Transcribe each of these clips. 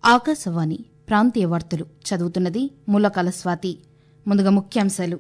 ఆకాశవాణి ప్రాంతీయ వార్తలు చదువుతున్నది ములకల స్వాతి ముందుగా ముఖ్యాంశాలు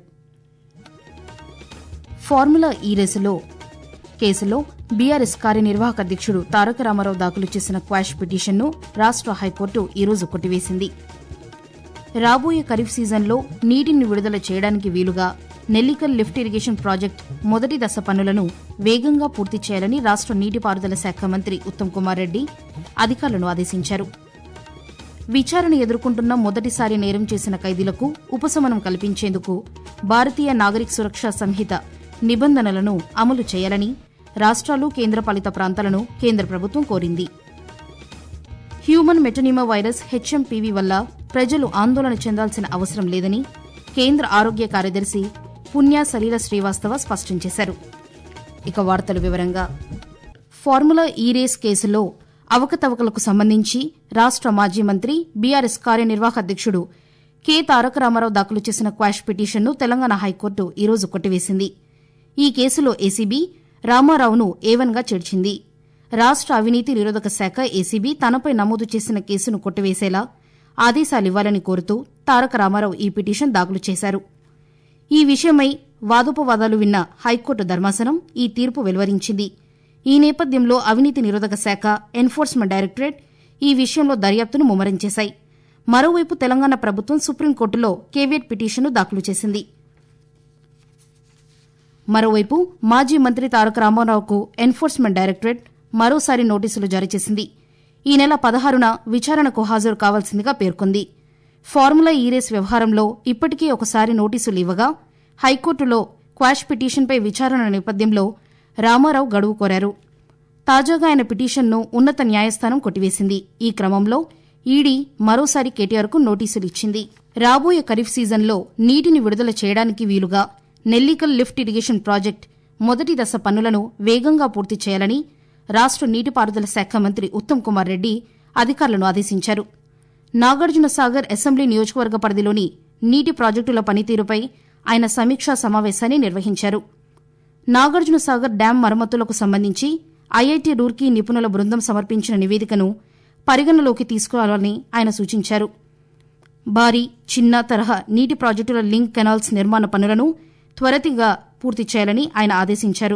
ఫార్ములా ఈ రేసులో కేసులో బీఆర్ఎస్ కార్యనిర్వాహక అధ్యక్షుడు తారక రామారావు దాఖలు చేసిన క్వాష్ పిటిషన్ను రాష్ట హైకోర్టు ఈరోజు కొట్టివేసింది రాబోయే ఖరీఫ్ సీజన్లో నీటిని విడుదల చేయడానికి వీలుగా నెల్లికల్ లిఫ్ట్ ఇరిగేషన్ ప్రాజెక్టు మొదటి దశ పనులను వేగంగా పూర్తి చేయాలని రాష్ట నీటిపారుదల శాఖ మంత్రి ఉత్తమ్ కుమార్ రెడ్డి అధికారులను ఆదేశించారు విచారణ ఎదుర్కొంటున్న మొదటిసారి నేరం చేసిన ఖైదీలకు ఉపశమనం కల్పించేందుకు భారతీయ నాగరిక సురక్ష సంహిత నిబంధనలను అమలు చేయాలని రాష్ట్రాలు కేంద్రపాలిత ప్రాంతాలను కేంద్ర ప్రభుత్వం కోరింది హ్యూమన్ మెటనిమా వైరస్ హెచ్ఎంపీవీ వల్ల ప్రజలు ఆందోళన చెందాల్సిన అవసరం లేదని కేంద్ర ఆరోగ్య కార్యదర్శి పుణ్య సలీల శ్రీవాస్తవ స్పష్టం చేశారు ఇక వార్తల వివరంగా ఫార్ములా ఈ రేస్ కేసులో అవకతవకలకు సంబంధించి రాష్ట మాజీ మంత్రి బీఆర్ఎస్ కార్యనిర్వాహక అధ్యక్షుడు కె తారక రామారావు దాఖలు చేసిన క్వాష్ పిటిషన్ను తెలంగాణ హైకోర్టు ఈరోజు కొట్టివేసింది ఈ కేసులో ఏసీబీ రామారావును ఏవన్గా చేర్చింది రాష్ట అవినీతి నిరోధక శాఖ ఏసీబీ తనపై నమోదు చేసిన కేసును కొట్టివేసేలా ఆదేశాలివ్వాలని కోరుతూ తారక రామారావు ఈ పిటిషన్ దాఖలు చేశారు ఈ విషయమై వాదోపవాదాలు విన్న హైకోర్టు ధర్మాసనం ఈ తీర్పు వెలువరించింది ఈ నేపథ్యంలో అవినీతి నిరోధక శాఖ ఎన్ఫోర్స్మెంట్ డైరెక్టరేట్ ఈ విషయంలో దర్యాప్తును ముమ్మరం చేశాయి మరోవైపు తెలంగాణ ప్రభుత్వం సుప్రీంకోర్టులో కేవియట్ పిటిషన్ను దాఖలు చేసింది మరోవైపు మాజీ మంత్రి తారక రామారావుకు ఎన్ఫోర్స్మెంట్ డైరెక్టరేట్ మరోసారి నోటీసులు జారీ చేసింది ఈ నెల పదహారున విచారణకు హాజరు కావాల్సిందిగా పేర్కొంది ఫార్ములా ఈ రేస్ వ్యవహారంలో ఇప్పటికే ఒకసారి నోటీసులు ఇవ్వగా హైకోర్టులో క్వాష్ పిటిషన్పై విచారణ నేపథ్యంలో రామారావు గడువు కోరారు తాజాగా ఆయన పిటిషన్ను ఉన్నత న్యాయస్థానం కొట్టివేసింది ఈ క్రమంలో ఈడీ మరోసారి కేటీఆర్కు నోటీసులు ఇచ్చింది రాబోయే ఖరీఫ్ సీజన్లో నీటిని విడుదల చేయడానికి వీలుగా నెల్లికల్ లిఫ్ట్ ఇరిగేషన్ ప్రాజెక్టు మొదటి దశ పనులను వేగంగా పూర్తి చేయాలని రాష్ట నీటిపారుదల శాఖ మంత్రి ఉత్తమ్ కుమార్ రెడ్డి అధికారులను ఆదేశించారు నాగార్జున సాగర్ అసెంబ్లీ నియోజకవర్గ పరిధిలోని నీటి ప్రాజెక్టుల పనితీరుపై ఆయన సమీక్షా సమావేశాన్ని నిర్వహించారు నాగార్జున సాగర్ డ్యాం మరమ్మతులకు సంబంధించి ఐఐటి రూర్కీ నిపుణుల బృందం సమర్పించిన నివేదికను పరిగణలోకి తీసుకోవాలని ఆయన సూచించారు భారీ చిన్న తరహా నీటి ప్రాజెక్టుల లింక్ కెనాల్స్ నిర్మాణ పనులను త్వరితగా పూర్తి చేయాలని ఆయన ఆదేశించారు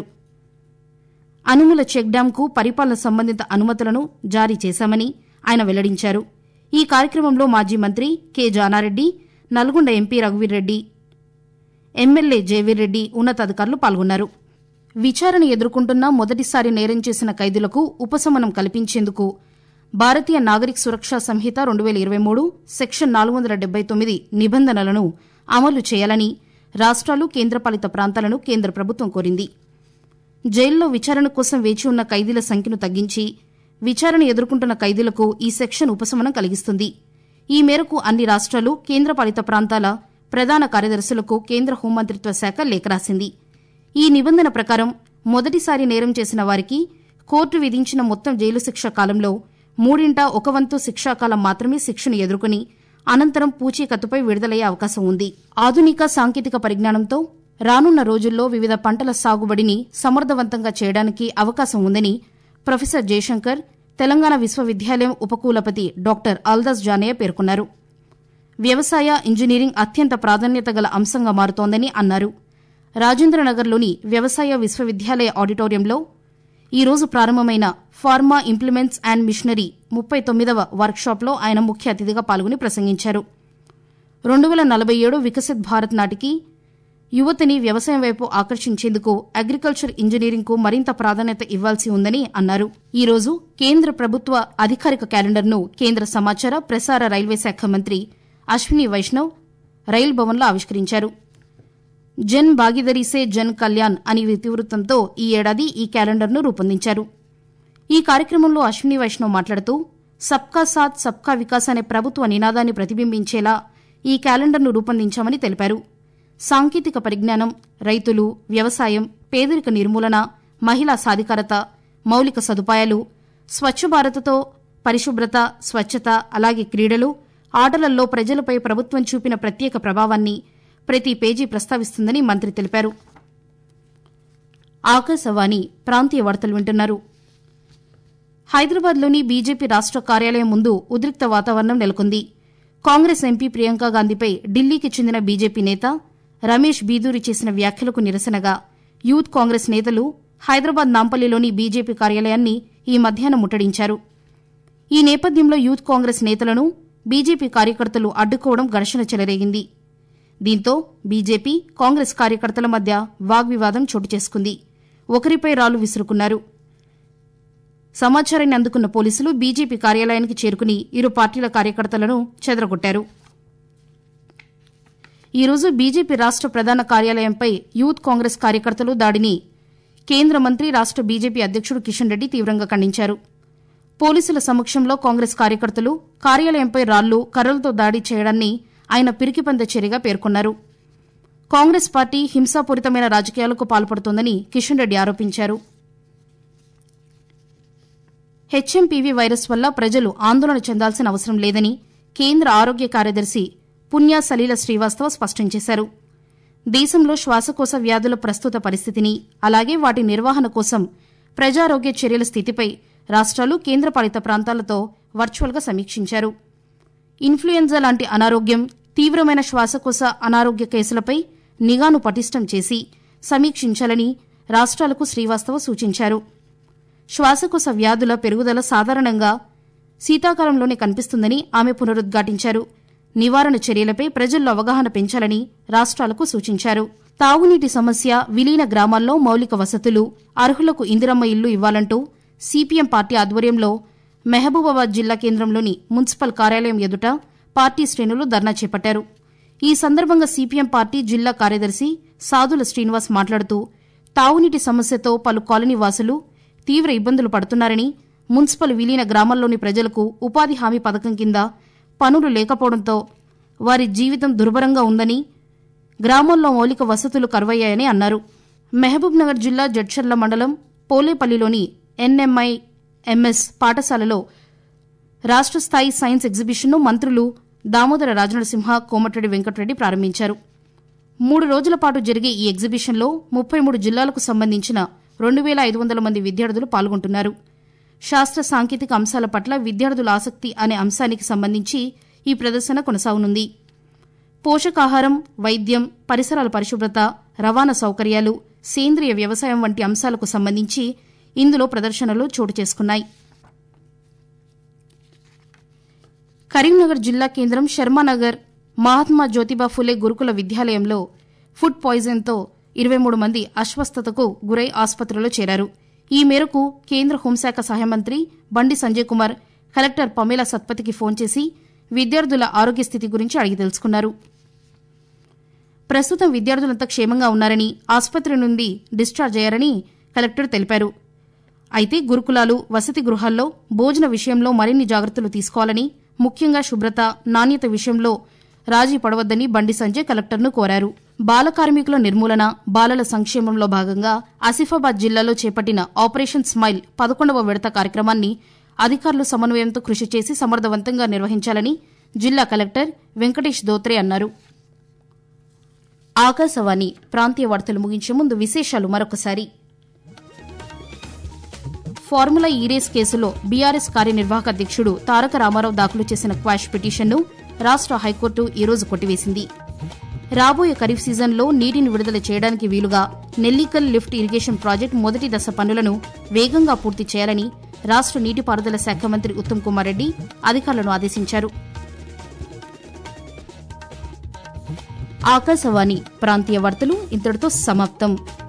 అనుముల చెక్ డ్యాంకు పరిపాలన సంబంధిత అనుమతులను జారీ చేశామని ఆయన వెల్లడించారు ఈ కార్యక్రమంలో మాజీ మంత్రి K Jana Reddy Nalgonda MP Raghuveer Reddy MLA Jayaveer Reddy ఉన్నతాధికారులు పాల్గొన్నారు విచారణ ఎదుర్కొంటున్న మొదటిసారి నేరం చేసిన ఖైదీలకు ఉపశమనం కల్పించేందుకు భారతీయ నాగరిక సురక్షా సంహిత రెండు వేల ఇరవై మూడు సెక్షన్ నాలుగు వందల డెబ్బై తొమ్మిది నిబంధనలను అమలు చేయాలని రాష్ట్రాలు కేంద్రపాలిత ప్రాంతాలను కేంద్ర ప్రభుత్వం కోరింది జైల్లో విచారణ కోసం వేచి ఉన్న ఖైదీల సంఖ్యను తగ్గించి విచారణ ఎదుర్కొంటున్న ఖైదీలకు ఈ సెక్షన్ ఉపశమనం కలిగిస్తుంది ఈ మేరకు అన్ని రాష్ట్రాలు కేంద్రపాలిత ప్రాంతాల ప్రధాన కార్యదర్శులకు కేంద్ర హోంమంత్రిత్వ శాఖ లేఖ రాసింది ఈ నిబంధన ప్రకారం మొదటిసారి నేరం చేసిన వారికి కోర్టు విధించిన మొత్తం జైలు శిక్ష కాలంలో మూడింట ఒక వంతు శిక్షాకాలం మాత్రమే శిక్షను ఎదుర్కొని అనంతరం పూచీకత్తుపై విడుదలయ్యే అవకాశం ఉంది ఆధునిక సాంకేతిక పరిజ్ఞానంతో రానున్న రోజుల్లో వివిధ పంటల సాగుబడిని సమర్థవంతంగా చేయడానికి అవకాశం ఉందని ప్రొఫెసర్ జయశంకర్ తెలంగాణ విశ్వవిద్యాలయం ఉపకులపతి డాక్టర్ అల్దాస్ జానయ్య పేర్కొన్నారు వ్యవసాయ ఇంజనీరింగ్ అత్యంత ప్రాధాన్యత గల అంశంగా మారుతోందని అన్నారు రాజేంద్రనగర్లోని వ్యవసాయ విశ్వవిద్యాలయ ఆడిటోరియంలో ఈ రోజు ప్రారంభమైన ఫార్మా ఇంప్లిమెంట్స్ అండ్ మిషనరీ ముప్పై తొమ్మిదవ వర్క్షాప్లో ఆయన ముఖ్య అతిథిగా పాల్గొని ప్రసంగించారు రెండు వేల నలభై ఏడు వికసిత్ భారత్ నాటికి యువతని వ్యవసాయం వైపు ఆకర్షించేందుకు అగ్రికల్చర్ ఇంజనీరింగ్కు మరింత ప్రాధాన్యత ఇవ్వాల్సి ఉందని అన్నారు ఈ రోజు కేంద్ర ప్రభుత్వ అధికారిక క్యాలెండర్ను కేంద్ర సమాచార ప్రసార రైల్వే శాఖ మంత్రి అశ్విని వైష్ణవ్ రైల్ భవన్లో ఆవిష్కరించారు జన్ భాగీదరీ సే జన్ కళ్యాణ్ అని ఇతివృత్తంతో ఈ ఏడాది ఈ క్యాలెండర్ను రూపొందించారు ఈ కార్యక్రమంలో అశ్విని వైష్ణవ్ మాట్లాడుతూ సబ్కా సాత్ సబ్కా వికాస్ అనే ప్రభుత్వ నినాదాన్ని ప్రతిబింబించేలా ఈ క్యాలెండర్ను రూపొందించామని తెలిపారు సాంకేతిక పరిజ్ఞానం రైతులు వ్యవసాయం పేదరిక నిర్మూలన మహిళా సాధికారత మౌలిక సదుపాయాలు స్వచ్ఛ భారత్తో పరిశుభ్రత స్వచ్ఛత అలాగే క్రీడలు ఆటలలో ప్రజలపై ప్రభుత్వం చూపిన ప్రత్యేక ప్రభావాన్ని ప్రతి పేజీ ప్రస్తావిస్తుందని మంత్రి తెలిపారు ఆకాశవాణి ప్రాంతీయ వార్తలు వింటున్నారు హైదరాబాద్లోని బీజేపీ రాష్ట కార్యాలయం ముందు ఉద్రిక్త వాతావరణం నెలకొంది కాంగ్రెస్ ఎంపీ ప్రియాంక గాంధీపై ఢిల్లీకి చెందిన బీజేపీ నేత రమేష్ బీదూరి చేసిన వ్యాఖ్యలకు నిరసనగా యూత్ కాంగ్రెస్ నేతలు హైదరాబాద్ నాంపల్లిలోని బీజేపీ కార్యాలయాన్ని ఈ మధ్యాహ్నం ముట్టడించారు ఈ నేపథ్యంలో యూత్ కాంగ్రెస్ నేతలను బీజేపీ కార్యకర్తలు అడ్డుకోవడం ఘర్షణ చెలరేగింది దీంతో బీజేపీ కాంగ్రెస్ కార్యకర్తల మధ్య వాగ్వివాదం చోటు చేసుకుంది ఒకరిపై రాళ్లు విసురుకున్నారు సమాచారాన్ని అందుకున్న పోలీసులు బీజేపీ కార్యాలయానికి చేరుకుని ఇరు పార్టీల కార్యకర్తలను చెదరగొట్టారు ఈ రోజు బీజేపీ రాష్ట ప్రధాన కార్యాలయంపై యూత్ కాంగ్రెస్ కార్యకర్తలు దాడిని కేంద్ర మంత్రి రాష్ట బీజేపీ అధ్యకుడు కిషన్ రెడ్డి తీవ్రంగా ఖండించారు పోలీసుల సమక్షంలో కాంగ్రెస్ కార్యకర్తలు కార్యాలయంపై రాళ్లు కర్రలతో దాడి చేయడాన్ని ఆయన పిరికిపంద చర్యగా పేర్కొన్నారు కాంగ్రెస్ పార్టీ హింసాపూరితమైన రాజకీయాలకు పాల్పడుతోందని కిషన్ రెడ్డి ఆరోపించారు హెచ్ఎంపీవీ వైరస్ వల్ల ప్రజలు ఆందోళన చెందాల్సిన అవసరం లేదని కేంద్ర ఆరోగ్య కార్యదర్శి పుణ్య సలీల శ్రీవాస్తవ స్పష్టం చేశారు దేశంలో శ్వాసకోశ వ్యాధుల ప్రస్తుత పరిస్థితిని అలాగే వాటి నిర్వహణ కోసం ప్రజారోగ్య చర్యల స్థితిపై రాష్ట్రాలు కేంద్రపాలిత ప్రాంతాలతో వర్చువల్గా సమీక్షించారు ఇన్ఫ్లుయెంజా లాంటి అనారోగ్యం తీవ్రమైన శ్వాసకోశ అనారోగ్య కేసులపై నిఘాను పటిష్టం చేసి సమీక్షించాలని రాష్ట్రాలకు శ్రీవాస్తవ సూచించారు శ్వాసకోశ వ్యాధుల పెరుగుదల సాధారణంగా శీతాకాలంలోనే కనిపిస్తుందని ఆమె పునరుద్ఘాటించారు నివారణ చర్యలపై ప్రజల్లో అవగాహన పెంచాలని రాష్ట్రాలకు సూచించారు తాగునీటి సమస్య విలీన గ్రామాల్లో మౌలిక వసతులు అర్హులకు ఇందిరమ్మ ఇల్లు ఇవ్వాలంటూ సిపిఎం పార్టీ ఆధ్వర్యంలో మహబూబాబాద్ జిల్లా కేంద్రంలోని మున్సిపల్ కార్యాలయం ఎదుట పార్టీ శ్రేణులు ధర్నా చేపట్టారు ఈ సందర్భంగా సిపిఎం పార్టీ జిల్లా కార్యదర్శి సాదుల శ్రీనివాస్ మాట్లాడుతూ తాగునీటి సమస్యతో పలు కాలనీ వాసులు తీవ్ర ఇబ్బందులు పడుతున్నారని మున్సిపల్ విలీన గ్రామాల్లోని ప్రజలకు ఉపాధి హామీ పథకం కింద పనులు లేకపోవడంతో వారి జీవితం దుర్భరంగా ఉందని గ్రామాల్లో మౌలిక వసతులు కరువయ్యాయని అన్నారు మహబూబ్ నగర్ జిల్లా జడ్చర్ల మండలం పోలేపల్లిలోని ఎన్ఎంఐ ఎంఎస్ పాఠశాలలో రాష్ట్ర స్థాయి సైన్స్ ఎగ్జిబిషన్ను మంత్రులు దామోదర రాజనరసింహ కోమటిరెడ్డి వెంకటరెడ్డి ప్రారంభించారు మూడు రోజుల పాటు జరిగే ఈ ఎగ్జిబిషన్లో ముప్పై మూడు జిల్లాలకు సంబంధించిన రెండు వేల ఐదు వందల మంది విద్యార్థులు పాల్గొంటున్నారు శాస్త్ర సాంకేతిక అంశాల పట్ల విద్యార్థుల ఆసక్తి అనే అంశానికి సంబంధించి ఈ ప్రదర్శన కొనసాగనుంది పోషకాహారం వైద్యం పరిసరాల పరిశుభ్రత రవాణా సౌకర్యాలు సేంద్రియ వ్యవసాయం వంటి అంశాలకు సంబంధించి ఇందులో ప్రదర్శనలు చోటు చేసుకున్నాయి కరీంనగర్ జిల్లా కేంద్రం శర్మానగర్ మహాత్మా జ్యోతిబా ఫులే గురుకుల విద్యాలయంలో ఫుడ్ పాయిజన్తో ఇరవై మూడు మంది అస్వస్థతకు గురై ఆసుపత్రిలో చేరారు ఈ మేరకు కేంద్ర హోంశాఖ సహాయ మంత్రి బండి సంజయ్ కుమార్ కలెక్టర్ పమేల సత్పతికి ఫోన్ చేసి విద్యార్థుల ఆరోగ్య స్థితి గురించి అడిగి తెలుసుకున్నారు ప్రస్తుతం విద్యార్థులంతా క్షేమంగా ఉన్నారని ఆసుపత్రి నుండి డిశ్చార్జ్ అయ్యారని కలెక్టర్ తెలిపారు అయితే గురుకులాలు వసతి గృహాల్లో భోజన విషయంలో మరిన్ని జాగ్రత్తలు తీసుకోవాలని ముఖ్యంగా శుభ్రత నాణ్యత విషయంలో రాజీ పడవద్దని బండి సంజయ్ కలెక్టర్ను కోరారు బాల కార్మికుల నిర్మూలన బాలల సంక్షేమంలో భాగంగా ఆసిఫాబాద్ జిల్లాలో చేపట్టిన ఆపరేషన్ స్మైల్ పదకొండవ విడత కార్యక్రమాన్ని అధికారులు సమన్వయంతో కృషి చేసి సమర్థవంతంగా నిర్వహించాలని జిల్లా కలెక్టర్ వెంకటేష్ దోత్రే అన్నారు ఆకాశవాణి ప్రాంతీయ వార్తలు ముగించే ముందు విశేషాలు మరొకసారి ఫార్ములా ఈ రేస్ కేసులో బీఆర్ఎస్ కార్యనిర్వాహక అధ్యక్షుడు తారక రామారావు దాఖలు చేసిన క్వాష్ పిటిషన్ను రాష్ట హైకోర్టు ఈరోజు కొట్టివేసింది రాబోయే ఖరీఫ్ సీజన్లో నీటిని విడుదల చేయడానికి వీలుగా నెల్లికల్ లిఫ్ట్ ఇరిగేషన్ ప్రాజెక్టు మొదటి దశ పనులను వేగంగా పూర్తి చేయాలని రాష్ట నీటిపారుదల శాఖ మంత్రి ఉత్తమ్ కుమార్ రెడ్డి అధికారులను ఆదేశించారు ఆకాశవాణి ప్రాంతీయ వార్తలు ఇంతటితో సమాప్తం